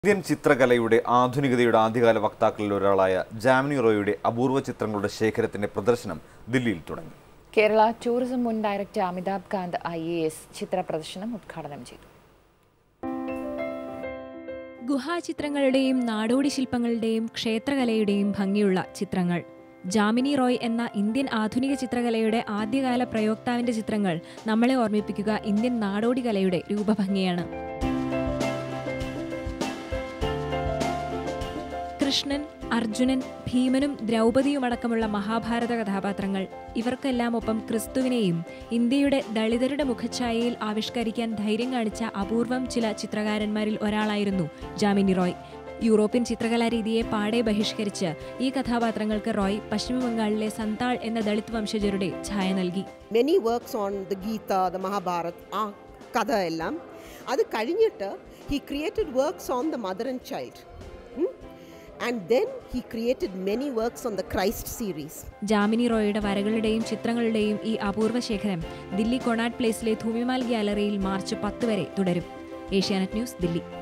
Indian ചിത്രകലയുടെ ആധുനികതയുടെ ആദ്യകാല വക്താക്കളിൽ ഒരാളായ ജാമിനി റോയിയുടെ അപൂർവ ചിത്രങ്ങളുടെ ശേഖരത്തിന്റെ പ്രദർശനം ദില്ലിയിൽ തുടങ്ങി കേരള ടൂറിസം മുൻ director Amitabh Kant I A S ചിത്ര പ്രദർശനം ഉദ്ഘാടനം ചെയ്തു ഗുഹാചിത്രങ്ങളുടെയും നാടോടി ശില്പങ്ങളുടെയും ക്ഷേത്രകലയുടെയും ഭംഗിയുള്ള ചിത്രങ്ങൾ ജാമിനി റോയ് എന്ന ഇന്ത്യൻ ആധുനിക ചിത്രകലയുടെ ആദ്യകാല പ്രയോക്താവിന്റെ ചിത്രങ്ങൾ നമ്മളെ ഓർമ്മിപ്പിക്കുക ഇന്ത്യൻ നാടോടി കലയുടെ രൂപഭംഗിയാണ് കൃഷ്ണൻ അർജുനൻ ഭീമനും ദ്രൗപദിയുമടക്കമുള്ള മഹാഭാരത കഥാപാത്രങ്ങൾ ഇവർക്കെല്ലാം ഒപ്പം ക്രിസ്തുവിനെയും ഇന്ത്യയുടെ ദളിതരുടെ മുഖഛായയിൽ ആവിഷ്കരിക്കാൻ ധൈര്യം കാണിച്ച അപൂർവം ചില ചിത്രകാരന്മാരിൽ ഒരാളായിരുന്നു ജാമിനി റോയ് യൂറോപ്യൻ ചിത്രകലാ രീതിയെ പാടെ ബഹിഷ്കരിച്ച് ഈ കഥാപാത്രങ്ങൾക്ക് റോയ് പശ്ചിമബംഗാളിലെ സന്താൾ എന്ന ദളിത് വംശജരുടെ ഛായ നൽകി many works on the Gita the Mahabharat ആ കഥ എല്ലാം അത് കഴിഞ്ഞിട്ട് he created works on the mother and child and then he created many works on the Christ series Jamini റോയുടെ വരകളുടെയും ചിത്രങ്ങളുടെയും ഈ അപൂർവ ശേഖരം ദില്ലി കൊണാട്ട് പ്ലേസിലെ ധൂമിമാൽ ഗ്യാലറിയിൽ മാർച്ച് പത്ത് വരെ തുടരും ഏഷ്യാനെറ്റ് ന്യൂസ് ദില്ലി